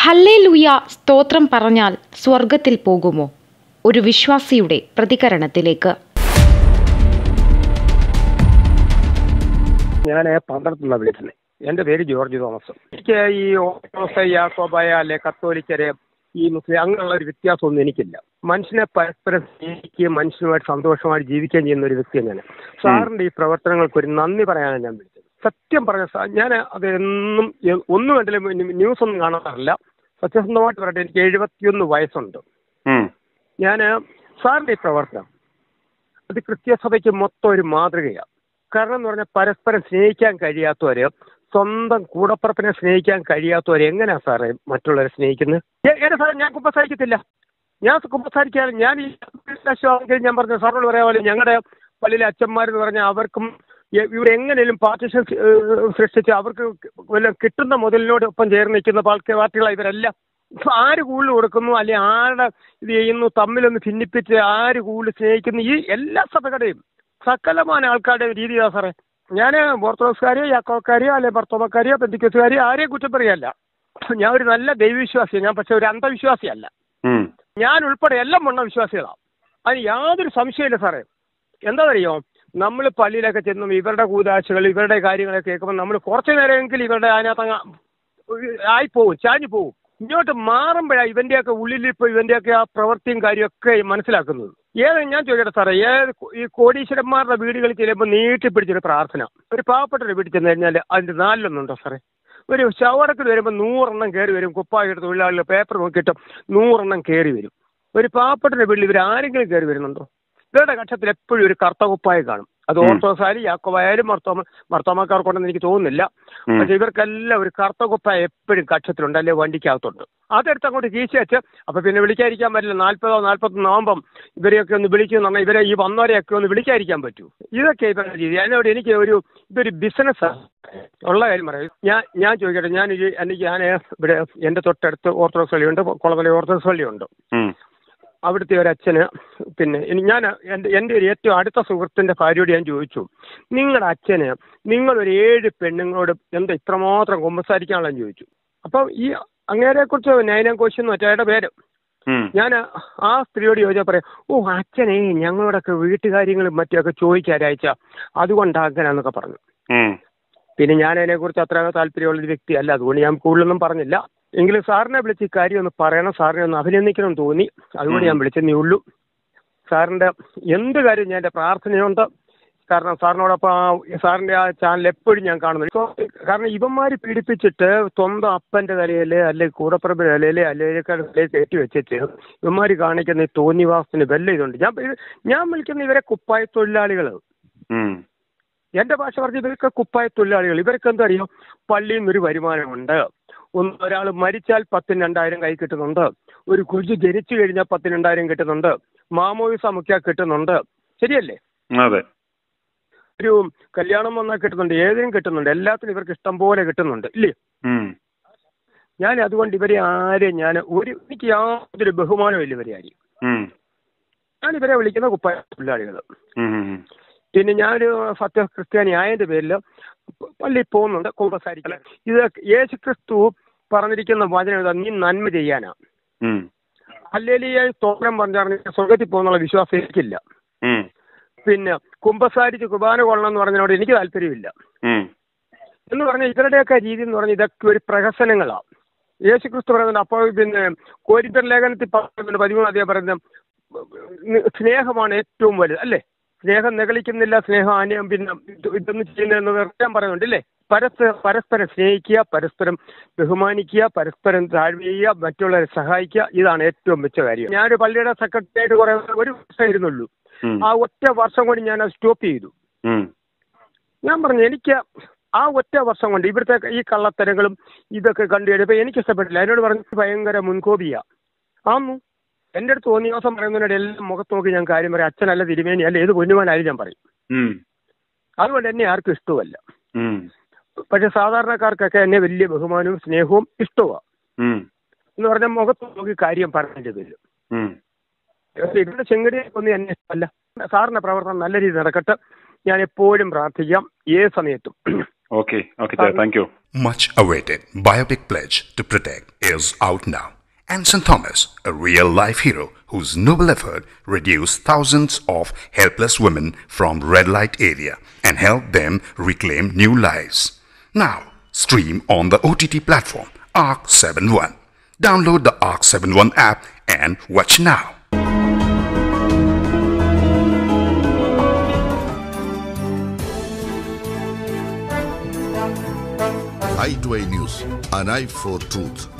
Hallelujah സ്തോത്രം പറഞ്ഞാൽ സ്വർഗത്തിൽ പോകുമോ ഒരു വിശ്വാസിയുടെ പ്രതികരണത്തിലേക്ക് ഞാൻ പന്ത്രണ്ടെന്ന വിളിക്കുന്നത് എൻ്റെ പേര് ജോർജ് തോമസ് എനിക്ക് ഈ ഓർത്തഡോക്സ് യാക്കോബായ അല്ലെ കത്തോലിക്കര് ഈ മുസ്ലിം അങ്ങനെയുള്ള ഒരു വ്യത്യാസമൊന്നും എനിക്കില്ല മനുഷ്യനെ പരസ്പരം സ്നേഹിക്കുകയും മനുഷ്യനുമായിട്ട് സന്തോഷമായിട്ട് ജീവിക്കുകയും ചെയ്യുന്ന ഒരു വ്യക്തിയാണ് ഞാൻ സാറിൻ്റെ ഈ പ്രവർത്തനങ്ങൾക്ക് ഒരു നന്ദി പറയാനാണ് ഞാൻ വിളിച്ചത് സത്യം പറഞ്ഞ സാർ ഞാൻ അത് എന്നും എ- ഒന്നും കണ്ടില്ല ന്യൂസ് ഒന്നും കാണാറില്ല സത്യസന്ധമായിട്ട് പറയട്ടെ എനിക്ക് എഴുപത്തിയൊന്ന് വയസ്സുണ്ട് ഉം. ഞാൻ സാറിൻ്റെ ഈ പ്രവർത്തനം അത് ക്രിസ്ത്യസഭയ്ക്ക് മൊത്തം ഒരു മാതൃകയാണ് കാരണം എന്ന് പറഞ്ഞാൽ പരസ്പരം സ്നേഹിക്കാൻ കഴിയാത്തവര് സ്വന്തം കൂടപ്പുറപ്പിനെ സ്നേഹിക്കാൻ കഴിയാത്തവര് എങ്ങനെയാ സാറേ മറ്റുള്ളവരെ സ്നേഹിക്കുന്നത് ഏ- ഏതാ സാറേ ഞാൻ കുമ്പസാരിക്കത്തില്ല ഞാൻ കുമ്പസാരിക്കാതെ ഞാൻ ഈ ലക്ഷമാണെങ്കിൽ ഞാൻ പറഞ്ഞ സാറിനോട് പറയാ പോലെ ഞങ്ങളുടെ പള്ളിയിലെ അച്ഛന്മാരെന്ന് പറഞ്ഞാൽ അവർക്കും എ- ഇവിടെ എങ്ങനെയും പാർട്ടിഷൻ സൃഷ്ടിച്ച് അവർക്ക് വല്ല കിട്ടുന്ന മുതലിനോടൊപ്പം ചേർന്ന് നിൽക്കുന്ന പാർട്ടി പാർട്ടികളാണ് ഇവരെല്ലാം ഇപ്പൊ ആര് കൂടുതൽ കൊടുക്കുന്നു അല്ലെ ആരുടെ ഇത് ചെയ്യുന്നു തമ്മിലൊന്ന് ഭിന്നിപ്പിച്ച് ആര് കൂടുതൽ സ്നേഹിക്കുന്നു ഈ എല്ലാ സഭകളുടെയും സകലമായ ആൾക്കാരുടെ രീതി ഇതാ സാറേ ഞാൻ ഓർത്തഡോക്സുകാരെയോ യാക്കോക്കാരെയോ അല്ലെ ഭർത്തോമക്കാരെയോ ബന്ധുക്കസുകാരെയോ ആരെയും കുറ്റം പറയല്ല ഞാൻ ഒരു നല്ല ദൈവവിശ്വാസിയാണ് ഞാൻ പക്ഷെ ഒരു അന്ധവിശ്വാസിയല്ല ഉം. ഞാൻ ഉൾപ്പെടെ എല്ലാം മണ്ണ വിശ്വാസികളാണ് അതിന് യാതൊരു സംശയമില്ല സാറേ എന്താ അറിയോ നമ്മൾ പള്ളിയിലൊക്കെ ചെന്നും ഇവരുടെ കൂതാശകൾ ഇവരുടെ കാര്യങ്ങളൊക്കെ കേൾക്കുമ്പോൾ നമ്മൾ കുറച്ച് നേരമെങ്കിലും ഇവരുടെ അതിനകത്ത് അങ്ങ് ആയിപ്പോവും ചാഞ്ഞു പോവും ഇങ്ങോട്ട് മാറുമ്പോഴാണ് ഇവന്റെയൊക്കെ ഉള്ളിൽ ഇപ്പോൾ ഇവന്റെയൊക്കെ ആ പ്രവൃത്തിയും കാര്യമൊക്കെ മനസ്സിലാക്കുന്നത് ഏത് ഞാൻ ചോദിക്കട്ടെ സാറേ ഏത് കോ- ഈ കോടീശ്വരന്മാരുടെ വീടുകളിൽ ചെല്ലുമ്പോൾ നീട്ടി പിടിച്ചൊരു പ്രാർത്ഥന ഒരു പാവപ്പെട്ടൊരു വീട്ടിൽ ചെന്ന് കഴിഞ്ഞാൽ അതിന്റെ നാലിലൊന്നുണ്ടോ സാറേ ഒരു ശവടക്കിൽ വരുമ്പോൾ നൂറെണ്ണം കയറി വരും കുപ്പായിട്ട് തൊഴിലാളികൾ പേപ്പർ നോക്കിയിട്ട് നൂറെണ്ണം കയറി വരും ഒരു പാവപ്പെട്ടൊരു വീട്ടിൽ ഇവർ ആരെങ്കിലും കയറി വരുന്നുണ്ടോ ഇവരുടെ കക്ഷത്തിൽ എപ്പോഴും ഒരു കറുത്ത കുപ്പായി കാണും അത് ഉം. ഓർത്തോസ് ആയാലും യാക്കോബായാലും മർത്തോമ മർത്തോമക്കാർക്കൊണ്ടെന്ന് എനിക്ക് തോന്നുന്നില്ല ഉം. പക്ഷെ ഇവർക്കെല്ലാം ഒരു കറുത്ത കുപ്പായ എപ്പോഴും കക്ഷത്തിലുണ്ട് അല്ലെ വണ്ടിക്കകത്തുണ്ട് അതെടുത്ത് അങ്ങോട്ട് കീശി വെച്ച് അപ്പൊ പിന്നെ വിളിക്കാതിരിക്കാൻ പറ്റില്ല നാൽപ്പതോ നാൽപ്പത്തൊന്നോ ആകുമ്പം ഇവരെയൊക്കെ ഒന്ന് വിളിക്കുന്നു പറഞ്ഞാൽ ഇവരെ ഈ വന്നവരെയൊക്കെ ഒന്ന് വിളിക്കാതിരിക്കാൻ പറ്റൂ ഇതൊക്കെ ഇവരുടെ രീതി അതിനോട് എനിക്ക് ഒരു ഇതൊരു ബിസിനസ്സാണ് ഉള്ള കാര്യം പറയാം ഞാൻ ഞാൻ ചോദിക്കട്ടെ ഞാൻ ഈ എനിക്ക് ഞാൻ ഇവിടെ എൻ്റെ തൊട്ടടുത്ത് ഓർത്തഡോക്സ് പള്ളിയുണ്ട് കുളമല ഓർത്തഡോക്സ് പള്ളിയുണ്ട് ഉം. അവിടുത്തെ ഒരു അച്ഛന് പിന്നെ ഇനി ഞാൻ എൻ്റെ എൻ്റെ ഒരു ഏറ്റവും അടുത്ത സുഹൃത്തിൻ്റെ ഭാര്യയോട് ഞാൻ ചോദിച്ചു നിങ്ങളുടെ അച്ഛന് നിങ്ങളൊരു ഏഴ് പെണ്ണുങ്ങളോട് എന്താ ഇത്രമാത്രം കുമ്പസാരിക്കാനുള്ളതെന്ന് ചോദിച്ചു അപ്പം ഈ അങ്ങേരെക്കുറിച്ച് നയനം കോശി എന്ന് മറ്റേ പേര് ഉം. ഞാൻ ആ സ്ത്രീയോട് ചോദിച്ചാൽ പറയാം ഓ അച്ഛനെ ഞങ്ങളോടൊക്കെ വീട്ടുകാര്യങ്ങളും മറ്റൊക്കെ ചോദിക്കാൻ ഒരാഴ്ച അതുകൊണ്ടാ അങ്ങനെയാന്നൊക്കെ പറഞ്ഞു ഉം. പിന്നെ ഞാൻ അതിനെക്കുറിച്ച് അത്ര താല്പര്യമുള്ള ഒരു വ്യക്തിയല്ല അതുകൊണ്ട് ഞാൻ കൂടുതലൊന്നും പറഞ്ഞില്ല എങ്കിലും സാറിനെ വിളിച്ച് ഈ കാര്യം ഒന്ന് പറയണം സാറിനെ ഒന്ന് അഭിനന്ദിക്കണം എന്ന് തോന്നി അതുകൊണ്ട് ഞാൻ വിളിച്ചെന്നേ ഉള്ളൂ സാറിൻ്റെ എന്ത് കാര്യം ഞാൻ എൻ്റെ പ്രാർത്ഥനയുണ്ട് കാരണം സാറിനോടൊപ്പം ആ സാറിൻ്റെ ആ ചാനൽ എപ്പോഴും ഞാൻ കാണുന്നു ഇപ്പൊ കാരണം ഇവന്മാർ പീഡിപ്പിച്ചിട്ട് സ്വന്തം അപ്പൻ്റെ തലയിൽ അല്ലെങ്കിൽ കൂടപ്പുറപ്പിൻ്റെ തലയിൽ അല്ലെങ്കിൽ തലയിൽ കയറ്റി വെച്ചിട്ട് ഇവന്മാർ കാണിക്കുന്ന ഈ തോന്നിവാസത്തിന് വല്ല ഇതുണ്ട് ഞാൻ ഇത് ഞാൻ വിളിക്കുന്ന ഇവരെ കുപ്പായ തൊഴിലാളികൾ ഉം. എന്റെ ഭാഷ പറഞ്ഞ ഇവർക്ക് കുപ്പായ തൊഴിലാളികൾ ഇവർക്ക് എന്താ അറിയോ പള്ളിയിൽ നിന്നൊരു വരുമാനമുണ്ട് ഒന്ന് ഒരാൾ മരിച്ചാൽ പത്തിന് രണ്ടായിരം കൈ കിട്ടുന്നുണ്ട് ഒരു കുഞ്ഞ് ജനിച്ചു കഴിഞ്ഞാൽ പത്തിന് രണ്ടായിരം കിട്ടുന്നുണ്ട് മാമോയിസ മുഖ്യ കിട്ടുന്നുണ്ട് ശരിയല്ലേ അതെ ഒരു കല്യാണം വന്നാൽ കിട്ടുന്നുണ്ട് ഏതിനും കിട്ടുന്നുണ്ട് എല്ലാത്തിനും ഇവർക്ക് ഇഷ്ടം പോലെ കിട്ടുന്നുണ്ട് ഇല്ലേ ഉം. ഞാൻ അതുകൊണ്ട് ഇവരെ ആരെയും ഞാൻ ഒരു എനിക്ക് യാതൊരു ബഹുമാനമില്ല ഇവരെ ആരെയും ഉം. ഞാൻ ഇവരെ വിളിക്കുന്ന കുപ്പായ തൊഴിലാളികൾ ഉം. ഉം. പിന്നെ ഞാനൊരു സത്യ ക്രിസ്ത്യാനി ആയതിന്റെ പേരിൽ പള്ളിയിൽ പോകുന്നുണ്ട് കുമ്പസാരിക്കാൻ ഇത് യേശു ക്രിസ്തു പറഞ്ഞിരിക്കുന്ന വചനം ഇതാ നീ നന്മ ചെയ്യാനാ ഉം. അല്ലേലിയ തോത്രം പറഞ്ഞാൽ സ്വർഗത്തിൽ പോകുന്നുള്ള വിശ്വാസം എനിക്കില്ല ഉം. പിന്നെ കുമ്പസാരിച്ച് കുർബാന കൊള്ളണം എന്ന് പറഞ്ഞതിനോട് എനിക്ക് താല്പര്യമില്ല ഉം. എന്ന് പറഞ്ഞാൽ ഇവരുടെയൊക്കെ രീതി എന്ന് പറഞ്ഞാൽ ഇതൊക്കെ ഒരു പ്രഹസനങ്ങളാണ് യേശു ക്രിസ്തു പറയുന്നത് അപ്പോൾ പിന്നെ കോരിന്തർ ലേഖനത്തിൽ പറയുന്നുണ്ട് പതിമൂന്ന് അധികം പറയുന്നത് സ്നേഹമാണ് ഏറ്റവും വലുത് അല്ലേ സ്നേഹം നിഗളിക്കുന്നില്ല സ്നേഹം ആനയം പിന്നെ ഇത് ഇതൊന്നും ചെയ്യുന്നതെന്ന് വെറുതെ പറയുന്നുണ്ട് അല്ലേ പരസ്പരം പരസ്പരം സ്നേഹിക്കുക പരസ്പരം ബഹുമാനിക്കുക പരസ്പരം താഴ്വ ചെയ്യുക മറ്റുള്ളവരെ സഹായിക്കുക ഇതാണ് ഏറ്റവും മിച്ച കാര്യം ഞാനൊരു പള്ളിയുടെ സെക്രട്ടറി ആയിട്ട് കുറേ ഒരു വർഷം ഇരുന്നുള്ളൂ ഉം. ആ ഒറ്റ വർഷം കൊണ്ട് ഞാൻ അത് സ്റ്റോപ്പ് ചെയ്തു ഉം. ഞാൻ പറഞ്ഞു എനിക്ക് ആ ഒറ്റ വർഷം കൊണ്ട് ഇവിടുത്തെ ഈ കള്ളത്തരങ്ങളും ഇതൊക്കെ കണ്ടു കഴിഞ്ഞപ്പോൾ എനിക്ക് ഇഷ്ടപ്പെട്ടില്ല എന്നോട് പറഞ്ഞു ഭയങ്കര മുൻകോപിയാ ആന്നു എൻ്റെ അടുത്ത് തോന്നിയ ദിവസം പറയുന്നതിനോട് എല്ലാം മുഖത്ത് നോക്കി ഞാൻ കാര്യം പറയും അച്ഛനല്ല തിരുമേനി അല്ല ഏത് പൊന്നുമാനായാലും ഞാൻ പറയും ഉം. അതുകൊണ്ട് എന്നെ ആർക്കും ഇഷ്ടമല്ല ഉം. പക്ഷെ സാധാരണക്കാർക്കൊക്കെ എന്നെ വലിയ ബഹുമാനവും സ്നേഹവും ഇഷ്ടമാണ് ഉം. എന്ന് പറഞ്ഞാൽ മുഖത്ത് നോക്കി കാര്യം പറഞ്ഞതിൻ്റെ പേര് ഉം. പക്ഷേ ഇവിടെ ചെങ്കടിയൊന്നും എന്നെ ഇഷ്ടമല്ല സാറിൻ്റെ പ്രവർത്തനം നല്ല രീതിയിൽ നടക്കട്ടെ ഞാൻ എപ്പോഴും പ്രാർത്ഥിക്കാം ഏത് സമയത്തും Okay, okay, sir. Thank you. Much awaited biopic pledge to protect is out now. And St. Thomas, a real life hero whose noble effort reduced thousands of helpless women from red light area and helped them reclaim new lives. Now, stream on the OTT platform ARC 71. Download the ARC 71 app and watch now. i2i News, an eye for truth.